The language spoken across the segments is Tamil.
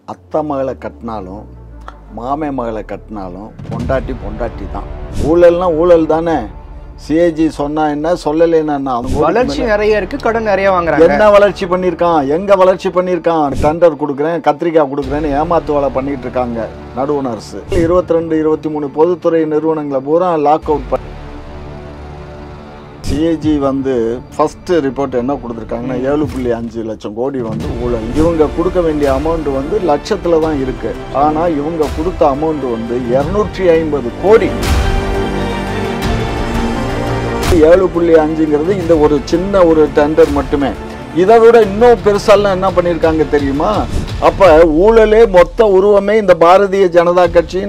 அத்தை மகளை கட்டினாலும் மாமே மகளை கட்டினாலும் பொண்டாட்டி பொண்டாட்டி தான் ஊழல்னா ஊழல் தானே சிஏஜி சொன்னா என்ன சொல்லலைன்னா என்ன அவங்க வளர்ச்சி நிறைய இருக்கு கடன் நிறைய வாங்குறாங்க என்ன வளர்ச்சி பண்ணியிருக்கான் எங்க வளர்ச்சி பண்ணியிருக்கான் டெண்டர் கொடுக்குறேன் கத்திரிக்காய் கொடுக்குறேன்னு ஏமாத்து வேலை பண்ணிட்டு இருக்காங்க நடுவண் அரசு இருபத்தி ரெண்டு இருபத்தி மூணு பொதுத்துறை நிறுவனங்களை பூரா லாக் அவுட் பண்ணி சிஏஜி வந்து ஃபர்ஸ்ட் ரிப்போர்ட் என்ன கொடுத்துருக்காங்கன்னா ஏழு புள்ளி அஞ்சு லட்சம் கோடி வந்து ஊழல் இவங்க கொடுக்க வேண்டிய அமௌண்ட் வந்து லட்சத்துல தான் இருக்கு ஆனா இவங்க கொடுத்த அமௌண்ட் வந்து இருநூற்றி ஐம்பது கோடி ஏழு புள்ளி அஞ்சுங்கிறது இந்த ஒரு சின்ன ஒரு டெண்டர் மட்டுமே இதை விட இன்னும் பெருசாலாம் என்ன பண்ணியிருக்காங்க தெரியுமா அப்ப ஊழலே மொத்த உருவமே இந்த பாரதிய ஜனதா கட்சியின்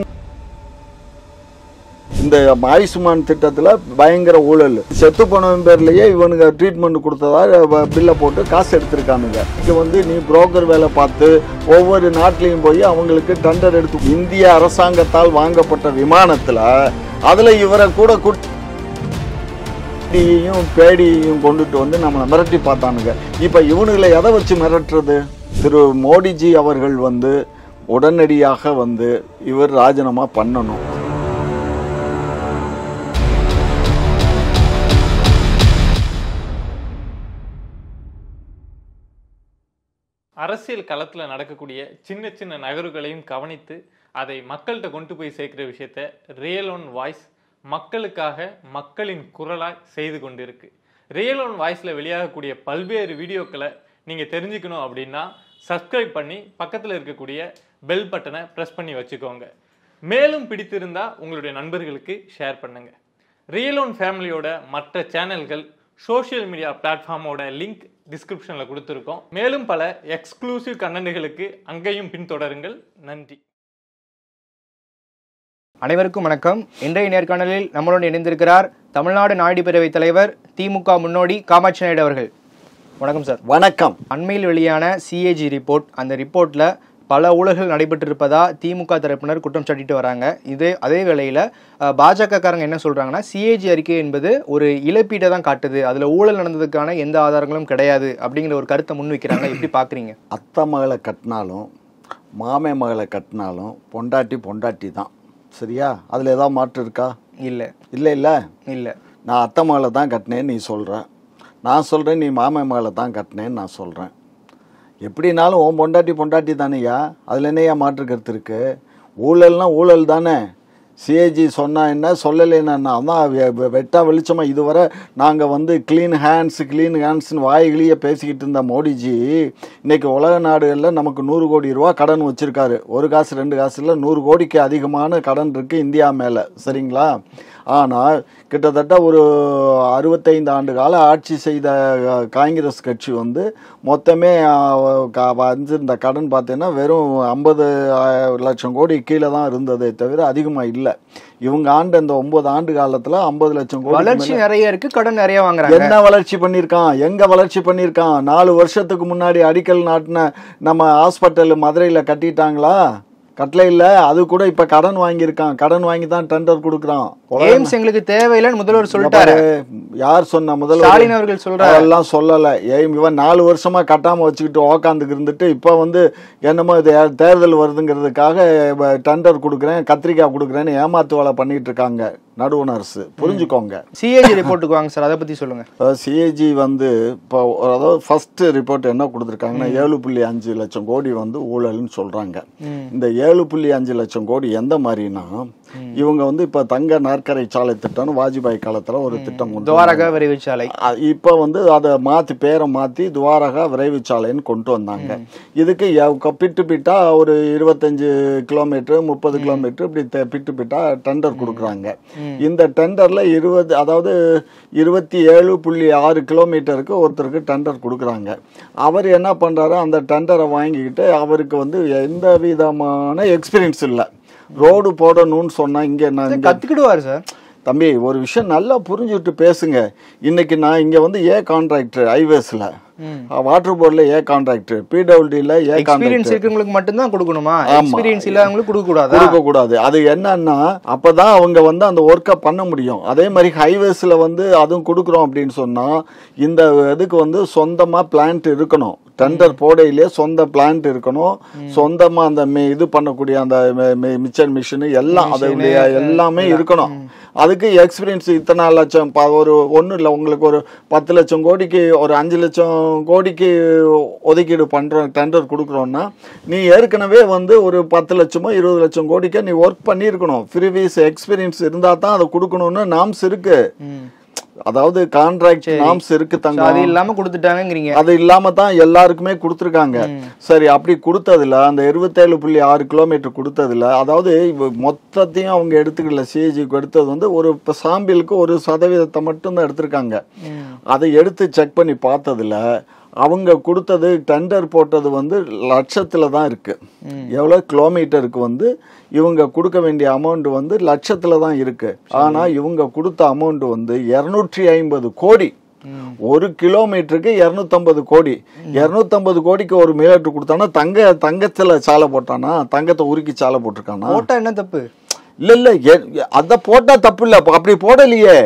இந்த ஆயுஷ்மான் திட்டத்துல பயங்கர ஊழல் செத்து போனவன் பேர்லயே இவனுங்க ட்ரீட்மெண்ட் கொடுத்ததா வ- பில்லை போட்டு காசு எடுத்திருக்கானுங்க இங்க வந்து நீ புரோக்கர் வேலை பார்த்து ஒவ்வொரு நாட்டிலையும் போய் அவங்களுக்கு டெண்டர் எடுத்து இந்திய அரசாங்கத்தால் வாங்கப்பட்ட விமானத்துல அதுல இவரை கூட கூட்டி பேடியையும் பேடியையும் கொண்டுட்டு வந்து நம்மளை மிரட்டி பார்த்தானுங்க இப்போ இவனுங்களை எதை வச்சு மிரட்டுறது திரு மோடிஜி அவர்கள் வந்து உடனடியாக வந்து இவர் ராஜினாமா பண்ணணும் அரசியல் களத்தில் நடக்கக்கூடிய சின்ன சின்ன நகர்வுகளையும் கவனித்து அதை மக்கள்கிட்ட கொண்டு போய் சேர்க்கிற விஷயத்த ரியல் ஒன் வாய்ஸ் மக்களுக்காக மக்களின் குரலாய் செய்து கொண்டிருக்கு ரியல் ஒன் வாய்ஸில் வெளியாகக்கூடிய பல்வேறு வீடியோக்களை நீங்கள் தெரிஞ்சுக்கணும் அப்படின்னா சப்ஸ்கிரைப் பண்ணி பக்கத்தில் இருக்கக்கூடிய பெல் பட்டனை ப்ரெஸ் பண்ணி வச்சுக்கோங்க மேலும் பிடித்திருந்தா உங்களுடைய நண்பர்களுக்கு ஷேர் பண்ணுங்க ரியல் ஒன் ஃபேமிலியோட மற்ற சேனல்கள் சோஷியல் மீடியா பிளாட்ஃபார்மோட லிங்க் டிஸ்கிரிப்ஷனில் கொடுத்துருக்கோம் மேலும் பல எக்ஸ்க்ளூசிவ் கண்டென்ட்டுகளுக்கு அங்கேயும் பின்தொடருங்கள் நன்றி அனைவருக்கும் வணக்கம் இன்றைய நேர்காணலில் நம்மளுடன் இணைந்திருக்கிறார் தமிழ்நாடு நாயுடு பேரவைத் தலைவர் திமுக முன்னோடி காமாட்சி நாயுடு அவர்கள் வணக்கம் சார் வணக்கம் அண்மையில் வெளியான சிஏஜி ரிப்போர்ட் அந்த ரிப்போர்ட்ல பல ஊழல்கள் நடைபெற்றிருப்பதா திமுக தரப்பினர் குற்றம் சாட்டிட்டு வராங்க இதே அதே வேளையில அஹ், பாஜக காரங்க என்ன சொல்றாங்கன்னா சிஏஜி அறிக்கை என்பது ஒரு இழப்பீட்டை தான் காட்டுது அதுல ஊழல் நடந்ததுக்கான எந்த ஆதாரங்களும் கிடையாது அப்படிங்கிற ஒரு கருத்தை முன்வைக்கிறாங்க எப்படி பாக்குறீங்க அத்தை மகளை கட்டினாலும் மாமே மகளை கட்டினாலும் பொண்டாட்டி பொண்டாட்டி தான் சரியா அதில் ஏதாவது மாற்று இருக்கா இல்ல இல்லை இல்லை இல்ல நான் அத்தை மகளை தான் கட்டினேன்னு நீ சொல்கிற நான் சொல்கிறேன் நீ மாமே மகளை தான் கட்டினேன்னு நான் சொல்கிறேன் எப்படினாலும் உன் பொண்டாட்டி பொண்டாட்டி தானேயா அதில் என்னையா மாற்று கருத்து இருக்கு ஊழல்னா ஊழல் தானே சிஏஜி சொன்னா என்ன சொல்லலைன்னா என்ன அதான் வெ- வெ- வெட்டா வெளிச்சமாக இதுவரை நாங்கள் வந்து க்ளீன் ஹேண்ட்ஸ் க்ளீன் ஹேண்ட்ஸ்னு வாய்கிளியே பேசிக்கிட்டு இருந்த மோடிஜி இன்னைக்கு உலக நாடுகளில் நமக்கு நூறு கோடி ரூபா கடன் வச்சிருக்காரு ஒரு காசு ரெண்டு காசு இல்லை நூறு கோடிக்கு அதிகமான கடன் இருக்குது இந்தியா மேலே சரிங்களா ஆனால் கிட்டத்தட்ட ஒரு அறுபத்தைந்து ஆண்டு கால ஆட்சி செய்த அஹ், காங்கிரஸ் கட்சி வந்து மொத்தமே அஹ், க- வந்திருந்த கடன் பார்த்தீங்கன்னா வெறும் ஐம்பது லட்சம் கோடி கீழே தான் இருந்ததே தவிர அதிகமாக இல்லை இவங்க ஆண்டு அந்த ஒன்பது ஆண்டு காலத்தில் ஐம்பது லட்சம் கோடி வளர்ச்சி நிறைய இருக்கு கடன் நிறைய வாங்குறாங்க என்ன வளர்ச்சி பண்ணியிருக்கான் எங்க வளர்ச்சி பண்ணியிருக்கான் நாலு வருஷத்துக்கு முன்னாடி அடிக்கல் நாட்டின நம்ம ஹாஸ்பிட்டல் மதுரையில் கட்டிட்டாங்களா கட்டல இல்ல அது கூட இப்ப கடன் வாங்கியிருக்கான் கடன் வாங்கி தான் டெண்டர் கொடுக்குறான் எய்ம்ஸ் எங்களுக்கு தேவையில்லைன்னு முதல்வர் சொல்லிட்டாரு யார் சொன்ன முதல்ல ஸ்டாலின் அவர்கள் சொல்றாரு அதெல்லாம் சொல்லல ஏய் இவன் நாலு வருஷமா கட்டாம வச்சுக்கிட்டு உக்காந்துக்கு இருந்துட்டு இப்ப வந்து என்னமோ இது தேர்தல் வருதுங்கிறதுக்காக டெண்டர் கொடுக்குறேன் கத்திரிக்காய் கொடுக்குறேன்னு ஏமாத்து வேலை பண்ணிட்டு இருக்காங்க நடுவண் அரசு புரிஞ்சுக்கோங்க சிஏஜி ரிப்போர்ட்டுக்கு வாங்க சார் அதை பத்தி சொல்லுங்க சிஏஜி வந்து இப்போ அதாவது ஃபர்ஸ்ட் ரிப்போர்ட் என்ன கொடுத்துருக்காங்கன்னா ஏழு புள்ளி அஞ்சு லட்சம் கோடி வந்து ஊழல்னு சொல்றாங்க இந்த ஏழு புள்ளி அஞ்சு லட்சம் கோடி எந்த மாதிரினா இவங்க வந்து இப்போ தங்க நாற்கரை சாலை திட்டம்னு வாஜ்பாய் காலத்துல ஒரு திட்டம் கொண்டு துவாரகா விரைவு சாலை அ- இப்ப வந்து அதை மாத்தி பேரை மாத்தி துவாரகா விரைவு சாலைன்னு கொண்டு வந்தாங்க இதுக்கு எவ்- க- பிட்டு பிட்டா ஒரு இருபத்தஞ்சு கிலோமீட்டர் முப்பது கிலோமீட்டர் இப்படி தெ- பிட்டு பிட்டா டெண்டர் கொடுக்குறாங்க இந்த டெண்டர்ல இருபது அதாவது இருபத்தி ஏழு புள்ளி ஆறு கிலோமீட்டருக்கு ஒருத்தருக்கு டெண்டர் கொடுக்குறாங்க அவர் என்ன பண்றாரு அந்த டெண்டரை வாங்கிக்கிட்டு அவருக்கு வந்து எந்த விதமான எக்ஸ்பீரியன்ஸ் இல்லை ரோடு போடணும்னு சொன்னா இங்க நான் இங்க கத்துக்கிடுவாரு சார் தம்பி ஒரு விஷயம் நல்லா புரிஞ்சுட்டு பேசுங்க இன்னைக்கு நான் இங்க வந்து ஏ கான்ட்ராக்டர் ஹைவேஸ்ல வாட்டர் போர்டில் ஏ கான்ட்ராக்டர் பிடபிள்யூடியில் ஏ எக்ஸ்பீரியன்ஸ் கான்ட்ராக்டர் இருக்கிறவங்களுக்கு மட்டும்தான் கொடுக்கணுமா ஆமா. எக்ஸ்பீரியன்ஸ் இல்லாதவங்களுக்கு கொடுக்க கூடாதா கொடுக்க கூடாது அது என்னன்னா அப்பதான் அவங்க வந்து அந்த ஒர்க்கை பண்ண முடியும் அதே மாதிரி ஹைவேஸ்ல வந்து அதுவும் கொடுக்குறோம் அப்படின்னு சொன்னா இந்த இதுக்கு வந்து சொந்தமா பிளான்ட் இருக்கணும் டெண்டர் போடையிலே சொந்த பிளான்ட் இருக்கணும் சொந்தமா அந்த மி- இது பண்ணக்கூடிய அந்த மிச்சர் மிஷின் எல்லாம் அதோடைய எல்லாமே இருக்கணும் அதுக்கு எக்ஸ்பீரியன்ஸ் இத்தனை லட்சம் ப- ஒரு ஒன்றும் இல்லை உங்களுக்கு ஒரு பத்து லட்சம் கோடிக்கு ஒரு அஞ்சு லட்சம் கோடிக்கு ஒதுக்கீடு பண்றோம் டெண்டர் கொடுக்குறோம்னா நீ ஏற்கனவே வந்து ஒரு பத்து லட்சமோ இருபது லட்சம் கோடிக்கு நீ ஒர்க் பண்ணியிருக்கணும் ப்ரீவியஸ் எக்ஸ்பீரியன்ஸ் இருந்தால் தான் அதை கொடுக்கணும்னு நாம்ஸ் இருக்கு ம். அதாவது கான்ட்ராக்ட் நாம்ஸ் இருக்கு So, தங்கம் அது இல்லாம கொடுத்துட்டாங்கங்கிறீங்க அது இல்லாம தான் எல்லாருக்குமே கொடுத்துருக்காங்க சரி அப்படி கொடுத்ததுல அந்த இருபத்தேழு புள்ளி ஆறு கிலோமீட்டர் கொடுத்ததுல அதாவது இவ மொத்தத்தையும் அவங்க எடுத்துக்கல சிஏஜிக்கு எடுத்தது வந்து ஒரு இப்ப சாம்பிளுக்கு ஒரு சதவீதத்தை மட்டும்தான் எடுத்திருக்காங்க ம். அதை எடுத்து செக் பண்ணி பார்த்ததுல அவங்க கொடுத்தது டெண்டர் போட்டது வந்து லட்சத்துல தான் இருக்கு எவ்வளவு கிலோமீட்டருக்கு வந்து இவங்க கொடுக்க வேண்டிய அமௌண்ட் வந்து லட்சத்துல தான் இருக்கு ஆனா இவங்க கொடுத்த அமௌண்ட் வந்து இருநூற்றி ஐம்பது கோடி ம். ஒரு கிலோமீட்டருக்கு இரநூத்தம்பது கோடி இரநூத்தம்பது கோடிக்கு ஒரு மீட்டர் கொடுத்தானா தங்க தங்கத்துல சாலை போட்டானா தங்கத்தை உருக்கி சாலை போட்டிருக்கானா போட்டா என்ன தப்பு இல்ல இல்ல எ- அத போட்டா தப்பு இல்ல அப்ப அப்படி போடலையே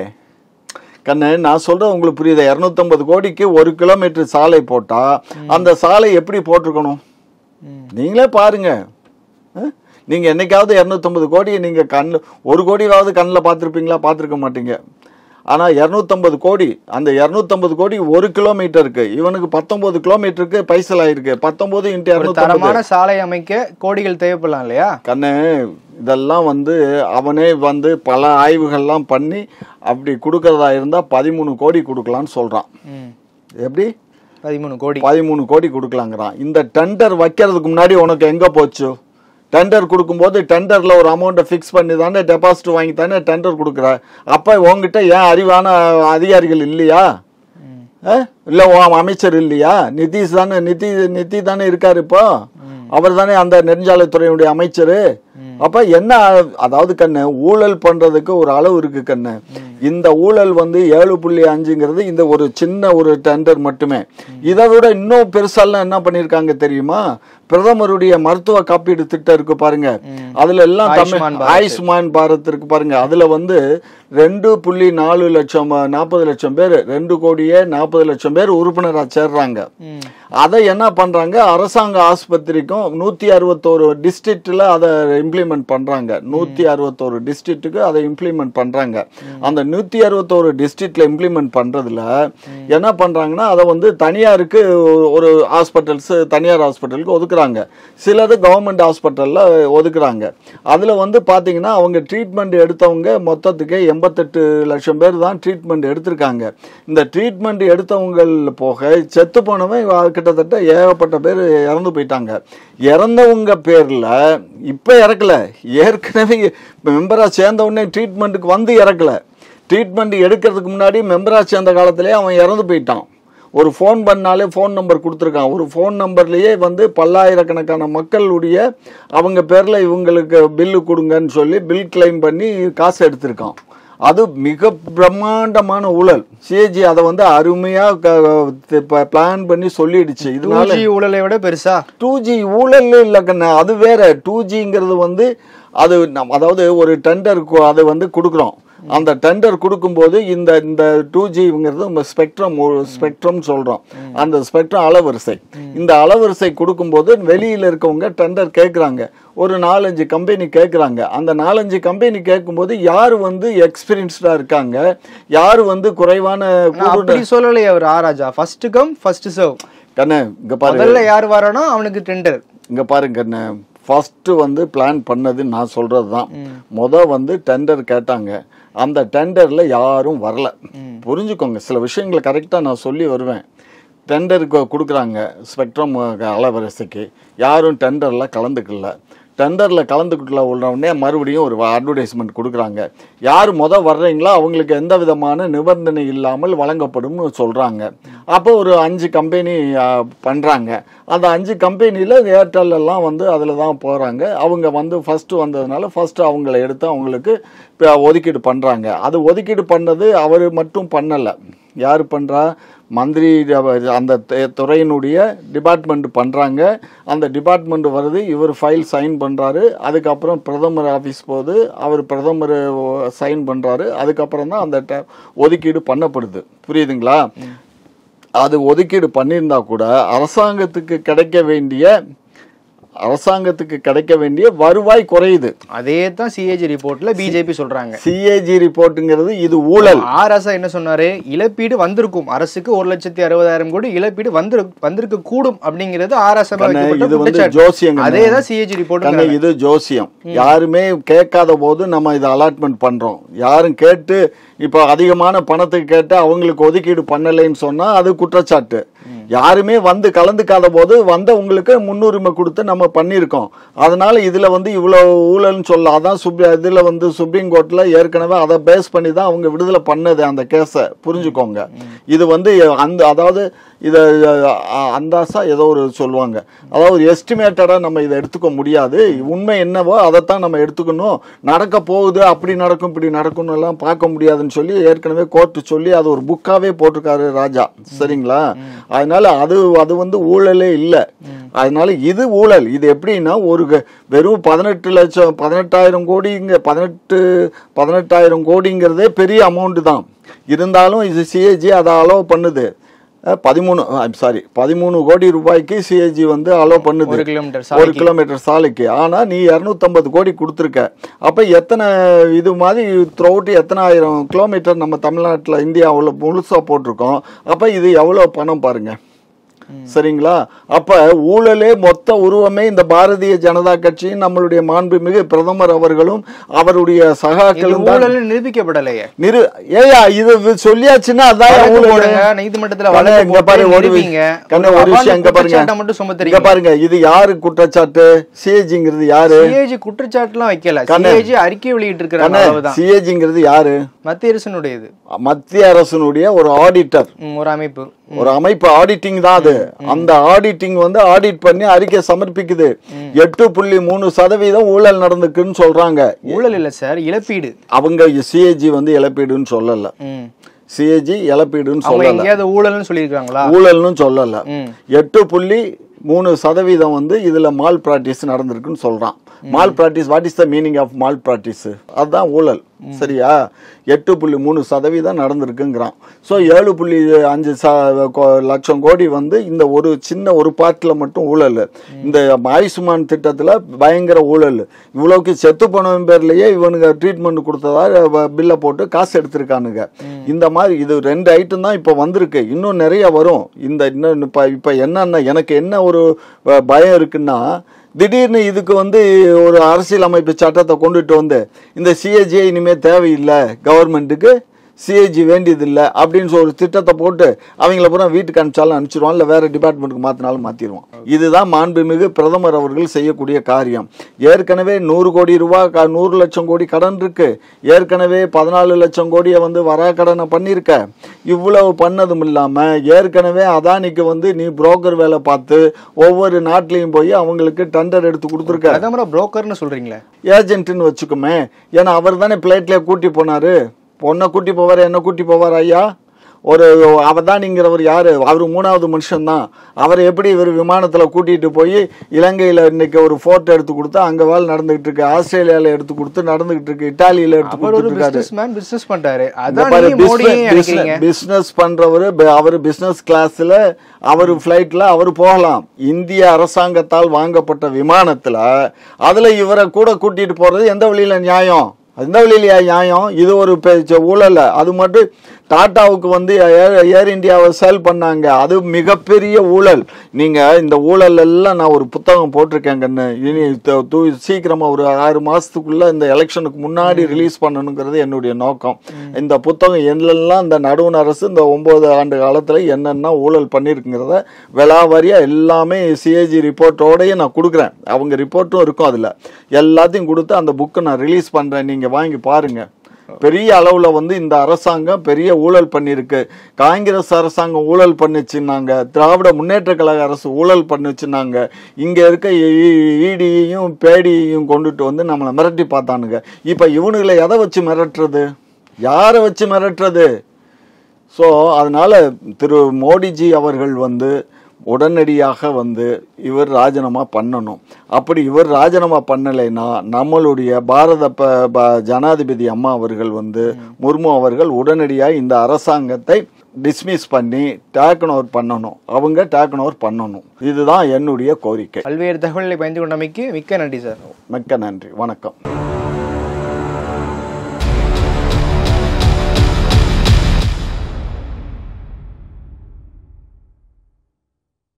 கண்ணு நான் சொல்றது உங்களுக்கு புரியுதா இரநூத்தம்பது கோடிக்கு ஒரு கிலோமீட்டர் சாலை போட்டா அந்த சாலை எப்படி போட்டிருக்கணும் ம். நீங்களே பாருங்க அஹ்? நீங்க என்னைக்காவது இரநூத்தம்பது கோடியை நீங்க கண்ணு ஒரு கோடியாவது கண்ணில் பார்த்துருப்பீங்களா பார்த்துருக்க மாட்டீங்க ஆனா இரநூத்தம்பது கோடி அந்த இரநூத்தம்பது கோடி ஒரு கிலோமீட்டருக்கு இவனுக்கு பத்தொன்பது கிலோமீட்டருக்கு பைசல் ஆயிருக்கு பத்தொன்பது இன்ட்டு ஒரு இரநூத்தம்பது தரமான சாலை அமைக்க கோடிகள் தேவைப்படலாம் இல்லையா கண்ணு இதெல்லாம் வந்து அவனே வந்து பல ஆய்வுகள்லாம் பண்ணி அப்படி கொடுக்கறதா இருந்தா பதிமூணு கோடி கொடுக்கலான்னு சொல்றான் ம். எப்படி பதிமூணு கோடி பதிமூணு கோடி கொடுக்கலாங்கிறான் இந்த டெண்டர் வைக்கிறதுக்கு முன்னாடி உனக்கு எங்க போச்சு டெண்டர் கொடுக்கும்போது டெண்டர்ல ஒரு அமௌண்ட்டை ஃபிக்ஸ் பண்ணி தானே டெபாசிட் வாங்கி தானே டெண்டர் கொடுக்குற அப்ப உங்ககிட்ட ஏன் அறிவான அதிகாரிகள் இல்லையா ம். அஹ்? இல்ல உன் அமைச்சர் இல்லையா நிதிஷ் தானே நிதி நிதி தானே இருக்காரு இப்போ அவர் தானே அந்த நெடுஞ்சாலைத்துறையுடைய அமைச்சர் அப்ப என்ன அதாவது கண்ணு ஊழல் பண்றதுக்கு ஒரு அளவு இருக்கு கண்ணு இந்த ஊழல் வந்து ஏழு புள்ளி அஞ்சுங்கிறது இந்த ஒரு சின்ன ஒரு டெண்டர் மட்டுமே இதை விட இன்னும் பெருசாலாம் என்ன பண்ணிருக்காங்க தெரியுமா பிரதமருடைய மருத்துவ காப்பீடு திட்டம் இருக்கு பாருங்க அதுல எல்லாம் தமிழ் ஆயுஷ்மான் பாரத். ஆயுஷ்மான் பாரத் இருக்கு பாருங்க அதுல வந்து ரெண்டு புள்ளி நாலு லட்சம் நாற்பது லட்சம் பேர் ரெண்டு கோடியே நாற்பது லட்சம் பேர் உறுப்பினரா சேர்றாங்க ம். அதை என்ன பண்றாங்க அரசாங்க ஆஸ்பத்திரிக்கும் நூத்தி அறுபத்தோரு டிஸ்ட்ரிக்ட்ல அதை இம்ப்ளிமெண்ட் பண்றாங்க நூத்தி அறுபத்தோரு டிஸ்ட்ரிக்ட்டுக்கு அதை இம்ப்ளிமெண்ட் பண்றாங்க அந்த நூத்தி அறுபத்தோரு டிஸ்ட்ரிக்ட்ல இம்ப்ளிமெண்ட் பண்றதுல என்ன பண்றாங்கன்னா அதை வந்து தனியாருக்கு ஒரு ஹாஸ்பிட்டல்ஸ் தனியார் ஹாஸ்பிட்டலுக்கு ஒதுக்குறாங்க சிலது கவர்மெண்ட் ஹாஸ்பிட்டல்ல ஒதுக்குறாங்க அதுல வந்து பாத்தீங்கன்னா அவங்க ட்ரீட்மெண்ட் எடுத்தவங்க மொத்தத்துக்கு எண்பத்தெட்டு லட்சம் பேர் தான் ட்ரீட்மெண்ட் எடுத்திருக்காங்க இந்த ட்ரீட்மெண்ட் எடுத்தவங்க போக செத்து போனவன் இவ- கிட்டத்தட்ட ஏகப்பட்ட பேர் இறந்து போயிட்டாங்க இறந்தவங்க பேர்ல இப்ப இறக்கல ஏற்கனவே மெம்பரா சேர்ந்த உடனே ட்ரீட்மெண்ட்டுக்கு வந்து இறக்கல ட்ரீட்மெண்ட் எடுக்கிறதுக்கு முன்னாடி மெம்பரா சேர்ந்த காலத்திலே அவன் இறந்து போயிட்டான் ஒரு ஃபோன் பண்ணாலே ஃபோன் நம்பர் கொடுத்துருக்கான் ஒரு ஃபோன் நம்பர்லயே வந்து பல்லாயிரக்கணக்கான மக்களுடைய அவங்க பேர்ல இவங்களுக்கு பில்லு கொடுங்கன்னு சொல்லி பில் கிளைம் பண்ணி காசு எடுத்திருக்கான் அது மிக பிரம்மாண்டமான ஊழல் சிஏஜி அதை வந்து அருமையா பிளான் பண்ணி சொல்லிடுச்சு இதனால 2G ஊழலை விட பெருசா டூ ஜி ஊழல் இல்லை கண்ணு அது வேற டூ ஜிங்கிறது வந்து அது நம்- அதாவது ஒரு டெண்டர் அதை வந்து கொடுக்குறோம் அந்த டெண்டர் கொடுக்கும்போது இந்த இந்த டூ ஜிங்கிறது நம்ம ஸ்பெக்ட்ரம் ஸ்பெக்ட்ரம் சொல்றோம் அந்த ஸ்பெக்ட்ரம் அலவரிசை இந்த அலவரிசை கொடுக்கும்போது வெளியில இருக்கவங்க டெண்டர் கேட்குறாங்க ஒரு நாலஞ்சு கம்பெனி கேட்குறாங்க அந்த நாலஞ்சு கம்பெனி கேட்கும்போது யார் வந்து எக்ஸ்பீரியன்ஸ்டா இருக்காங்க யார் வந்து குறைவான ஆனா அப்படி சொல்லலையே அவர் A Raja first come first serve கண்ணு இங்க பாரு முதல்ல யார் வரானோ அவனுக்கு டெண்டர் இங்க பாருங்க அண்ணே ஃபர்ஸ்ட் வந்து பிளான் பண்ணது நான் சொல்றது தான் முத வந்து டெண்டர் கேட்டாங்க அந்த டெண்டர்ல யாரும் வரல புரிஞ்சுக்கோங்க சில விஷயங்களை கரெக்டாக நான் சொல்லி வருவேன் டெண்டருக்கு கொடுக்குறாங்க ஸ்பெக்ட்ரம் அலவரிசைக்கு யாரும் டெண்டர்ல கலந்துக்கல டெண்டரில் கலந்துக்கிட்டுல உடனே மறுபடியும் ஒரு அட்வர்டைஸ்மெண்ட் கொடுக்குறாங்க யார் முத வர்றீங்களோ அவங்களுக்கு எந்த விதமான நிபந்தனை இல்லாமல் வழங்கப்படும்னு சொல்கிறாங்க அப்போ ஒரு அஞ்சு கம்பெனி பண்ணுறாங்க அந்த அஞ்சு கம்பெனியில் ஏர்டெல் எல்லாம் வந்து அதில் தான் போகிறாங்க அவங்க வந்து ஃபஸ்ட்டு வந்ததுனால ஃபஸ்ட்டு அவங்கள எடுத்து அவங்களுக்கு இப்ப ஒதுக்கீடு பண்ணுறாங்க அது ஒதுக்கீடு பண்ணது அவர் மட்டும் பண்ணலை யார் பண்ணுறா மந்திரி அவ- அந்த த- துறையினுடைய டிபார்ட்மெண்ட் பண்ணுறாங்க அந்த டிபார்ட்மெண்ட் வருது இவர் ஃபைல் சைன் பண்ணுறாரு அதுக்கப்புறம் பிரதமர் ஆஃபீஸ் போகுது அவர் பிரதமர் சைன் பண்ணுறாரு அதுக்கப்புறம் தான் அந்த ட- ஒதுக்கீடு பண்ணப்படுது புரியுதுங்களா அது ஒதுக்கீடு பண்ணியிருந்தா கூட அரசாங்கத்துக்கு கிடைக்க வேண்டிய அரசாங்கத்துக்கு கிடைக்க வேண்டிய வருவாய் குறையுது அதே தான் சிஏஜி ரிப்போர்ட்ல பிஜேபி சொல்றாங்க சிஏஜி ரிப்போர்ட்டுங்கிறது இது ஊழல் ஆர் ஆசா என்ன சொன்னாரு இழப்பீடு வந்திருக்கும் அரசுக்கு ஒரு லட்சத்தி அறுபதாயிரம் கோடி இழப்பீடு வந்து வந்திருக்க கூடும் அப்படிங்கிறது ஆர் ஆசா கண்ணே, இது வந்து ஜோசியங்க அதே தான் சிஏஜி ரிப்போர்ட் கண்ணே, இது ஜோசியம் யாருமே கேட்காத போது நம்ம இதை அலாட்மெண்ட் பண்றோம் யாரும் கேட்டு இப்போ அதிகமான பணத்துக்கு கேட்டு அவங்களுக்கு ஒதுக்கீடு பண்ணலைன்னு சொன்னா அது குற்றச்சாட்டு யாருமே வந்து கலந்துக்காத போது வந்தவங்களுக்கு முன்னுரிமை கொடுத்து நம்ம பண்ணியிருக்கோம் அதனால இதுல வந்து இவ்வளவு ஊழல்னு சொல்ல அதான் சுப்ரி இதுல வந்து சுப்ரீம் கோர்ட்ல ஏற்கனவே அதை பேஸ் பண்ணி தான் அவங்க விடுதலை பண்ணது அந்த கேஸை புரிஞ்சுக்கோங்க இது வந்து அந்த அதாவது இதை அ- அந்தாசா ஏதோ ஒரு சொல்லுவாங்க அதாவது எஸ்டிமேட்டடாக நம்ம இதை எடுத்துக்க முடியாது உண்மை என்னவோ அதைத்தான் நம்ம எடுத்துக்கணும் நடக்க போகுது அப்படி நடக்கும் இப்படி நடக்கும்னு எல்லாம் பார்க்க முடியாதுன்னு சொல்லி ஏற்கனவே கோர்ட்டு சொல்லி அது ஒரு புக்காவே போட்டிருக்காரு ராஜா சரிங்களா அதனால அது அது வந்து ஊழலே இல்லை அதனால இது ஊழல் இது எப்படின்னா ஒரு க- வெறும் பதினெட்டு லட்சம் பதினெட்டாயிரம் கோடிங்க பதினெட்டு பதினெட்டாயிரம் கோடிங்கிறதே பெரிய அமௌண்ட் தான் இருந்தாலும் இது சிஏஜி அதை அலோவ் பண்ணுது அஹ் பதிமூணு சாரி பதிமூணு கோடி ரூபாய்க்கு சிஏஜி வந்து அலோவ் பண்ணுது ஒரு கிலோமீட்டர் ஒரு சாலைக்கு கிலோமீட்டர் சாலைக்கு ஆனா நீ 250 கோடி கொடுத்துருக்க அப்ப எத்தனை இது மாதிரி த்ரூஅவுட் எத்தனை ஆயிரம் கிலோமீட்டர் நம்ம தமிழ்நாட்டுல இந்தியாவுல முழுசா போட்டிருக்கோம் அப்ப இது எவ்வளவு பணம் பாருங்க சரிங்களா அப்ப ஊழலே மொத்த உருவமே இந்த பாரதிய ஜனதா கட்சியும் நம்மளுடைய மாண்புமிகு பிரதமர் அவர்களும் அவருடைய இது சகாக்களும் தான் ஊழல் நிரூபிக்கப்படலையே நிரு ஏயா இது வி- சொல்லியாச்சுன்னா அதான் வழக்கு ஊழல் போடுங்க, நீதிமன்றத்துல கண்ணே, வழக்கு இங்க பாரு போட்டு ஒரு வி- நிரூபிங்க. கண்ணே, ஒரு ஒரு விஷயம் இங்க பாருங்க குற்றச்சாட்டை மட்டும் சுமத்துறீங்க. இங்க பாருங்க இது யாரு குற்றச்சாட்டு சிஏஜிங்கிறது யாரு சிஏஜி குற்றச்சாட்டுலாம் வைக்கல கண்ணே. சிஏஜி அறிக்கை வெளியிட்டு இருக்கிறாங்க கண்ணே அவ்வளவுதான் சிஏஜிங்கிறது யாரு மத்திய அரசினுடையது மத்திய அரசனுடைய ஒரு ஆடிட்டர் ம், ஒரு அமைப்பு ஒரு அமைப்பு ஆடிட்டிங் தான் அது அந்த ஆடிட்டிங் வந்து ஆடிட் பண்ணி அறிக்கை சமர்ப்பிக்குது எட்டு புள்ளி மூணு சதவீதம் ஊழல் நடந்துக்குன்னு சொல்றாங்க ஊழல் இல்ல சார் இழப்பீடு அவங்க சிஏஜி வந்து இழப்பீடுன்னு சொல்லல ம். சிஏஜி இழப்பீடுன்னு அவங்க சொல்லல எங்கேயாவது ஊழல்னு சொல்லியிருக்காங்களா ஊழல்னு சொல்லல ம். எட்டு புள்ளி மூணு சதவீதம் வந்து இதுல மால் பிராக்டிஸ் நடந்திருக்குன்னு சொல்றான் malpractice what is the meaning of malpractice அதுதான் ஊழல் சரியா எட்டு புள்ளி மூணு சதவீதம் நடந்திருக்குங்கிறான் ஸோ ஏழு புள்ளி அஞ்சு ச கோ- லட்சம் கோடி வந்து இந்த ஒரு சின்ன ஒரு பார்ட்டில் மட்டும் ஊழல் இந்த ஆயுஷ்மான் திட்டத்தில் பயங்கர ஊழல் இவ்வளோக்கு செத்து போனவன் பேர்லயே இவனுங்க ட்ரீட்மெண்ட் கொடுத்ததா பில்லை போட்டு காசு எடுத்திருக்கானுங்க இந்த மாதிரி இது ரெண்டு ஐட்டம் தான் இப்போ வந்திருக்கு இன்னும் நிறைய வரும் இந்த இன்னும் இப்போ இப்போ என்னன்னா எனக்கு என்ன ஒரு அஹ், பயம் இருக்குன்னா திடீர்னு இதுக்கு வந்து ஒரு அரசியல் அமைப்பு சட்டத்தை கொண்டுட்டு வந்து இந்த சிஏஜியை இனிமே தேவையில்லை கவர்மெண்ட்டுக்கு சிஏஜி வேண்டியதில்லை அப்படின்னு சொல்லி ஒரு திட்டத்தை போட்டு அவங்கள பூரா வீட்டுக்கு அனுப்பிச்சாலும் அனுப்பிச்சிருவான் இல்லை வேற டிபார்ட்மெண்ட்டுக்கு மாற்றினாலும் மாற்றிடுவான் இதுதான் மாண்புமிகு பிரதமர் அவர்கள் செய்யக்கூடிய காரியம் ஏற்கனவே நூறு கோடி ரூபாய் க- நூறு லட்சம் கோடி கடன் இருக்கு ஏற்கனவே பதினாலு லட்சம் கோடியை வந்து வரா கடனை பண்ணியிருக்க இவ்வளவு பண்ணதும் இல்லாம ஏற்கனவே அதானிக்கு வந்து நீ புரோக்கர் வேலை பார்த்து ஒவ்வொரு நாட்டிலையும் போய் அவங்களுக்கு டெண்டர் எடுத்து கொடுத்துருக்க பிரதமர புரோக்கர்னு சொல்றீங்களே ஏஜென்ட்னு வச்சுக்கோமே ஏன்னா அவர் தானே பிளைட்ல கூட்டி போனாரு பொண்ணை கூட்டி போவார் என்ன கூட்டி போவார் ஐயா ஒரு அவதானிங்கிறவர் யாரு அவர் மூணாவது மனுஷன் தான் அவரை எப்படி இவர் விமானத்துல கூட்டிட்டு போய் இலங்கையில இன்னைக்கு ஒரு போட்டோ எடுத்து கொடுத்து அங்க வேலை நடந்துகிட்டு இருக்கு ஆஸ்திரேலியால எடுத்து கொடுத்து நடந்துகிட்டு இருக்கு இட்டாலியில எடுத்து அவர் ஒரு கொடுத்துட்டு இருக்காரு பிசினஸ் மேன் பிசினஸ் பண்றாரு இந்த அதான் பாரு, நீங்க மோடியே business- நினைக்கிறீங்க business பண்றவரு ப- அவரு பிசினஸ் கிளாஸ்ல அவர் ஃபிளைட்ல அவர் போகலாம் இந்திய அரசாங்கத்தால் வாங்கப்பட்ட விமானத்துல அதுல இவரை கூட கூட்டிட்டு போறது எந்த வழியில நியாயம் எந்த வழியில நியாயம் இது ஒரு பெ- ஊழல் அது மட்டும் டாட்டாவுக்கு வந்து ஏர் ஏர் இந்தியாவை சேல் பண்ணாங்க அது மிகப்பெரிய ஊழல் நீங்க இந்த ஊழல் எல்லாம் நான் ஒரு புத்தகம் போட்டிருக்கேன் கண்ணு இனி த- தூ- சீக்கிரமா ஒரு ஆறு மாசத்துக்குள்ள இந்த எலெக்ஷனுக்கு முன்னாடி ரிலீஸ் பண்ணணுங்கிறது என்னுடைய நோக்கம் இந்த புத்தகம் எல்லாம் இந்த நடுவண் அரசு இந்த ஒன்பது ஆண்டு காலத்துல என்னென்ன ஊழல் பண்ணிருக்குங்கிறத விலாவாரியா எல்லாமே சிஏஜி ரிப்போர்ட்டோடயே நான் கொடுக்குறேன் அவங்க ரிப்போர்ட்டும் இருக்கும் அதுல எல்லாத்தையும் கொடுத்து அந்த புக்கை நான் ரிலீஸ் பண்றேன் நீங்க வாங்கி பாருங்க பெரிய அளவுல வந்து இந்த அரசாங்கம் பெரிய ஊழல் பண்ணிருக்கு காங்கிரஸ் அரசாங்கம் ஊழல் பண்ணுச்சுன்னாங்க திராவிட முன்னேற்ற கழக அரசு ஊழல் பண்ணுச்சுன்னாங்க இங்க இருக்க ஈடியையும் பேடியையும் கொண்டுட்டு வந்து நம்மளை மிரட்டி பார்த்தானுங்க இப்ப இவனுங்களை எதை வச்சு மிரட்டுறது யாரை வச்சு மிரட்டுறது ஸோ அதனால திரு மோடிஜி அவர்கள் வந்து உடனடியாக வந்து இவர் ராஜினாமா பண்ணணும் அப்படி இவர் ராஜினாமா பண்ணலைன்னா நம்மளுடைய பாரத ப- ப- ஜனாதிபதி அம்மா அவர்கள் வந்து முர்மு அவர்கள் உடனடியாக இந்த அரசாங்கத்தை டிஸ்மிஸ் பண்ணி டேக்கன் ஓவர் பண்ணணும் அவங்க டேக்கன் ஓவர் பண்ணணும் இதுதான் என்னுடைய கோரிக்கை பல்வேறு தகவல்களை பயந்து கொண்டமைக்கு மிக்க நன்றி சார் மிக்க நன்றி வணக்கம்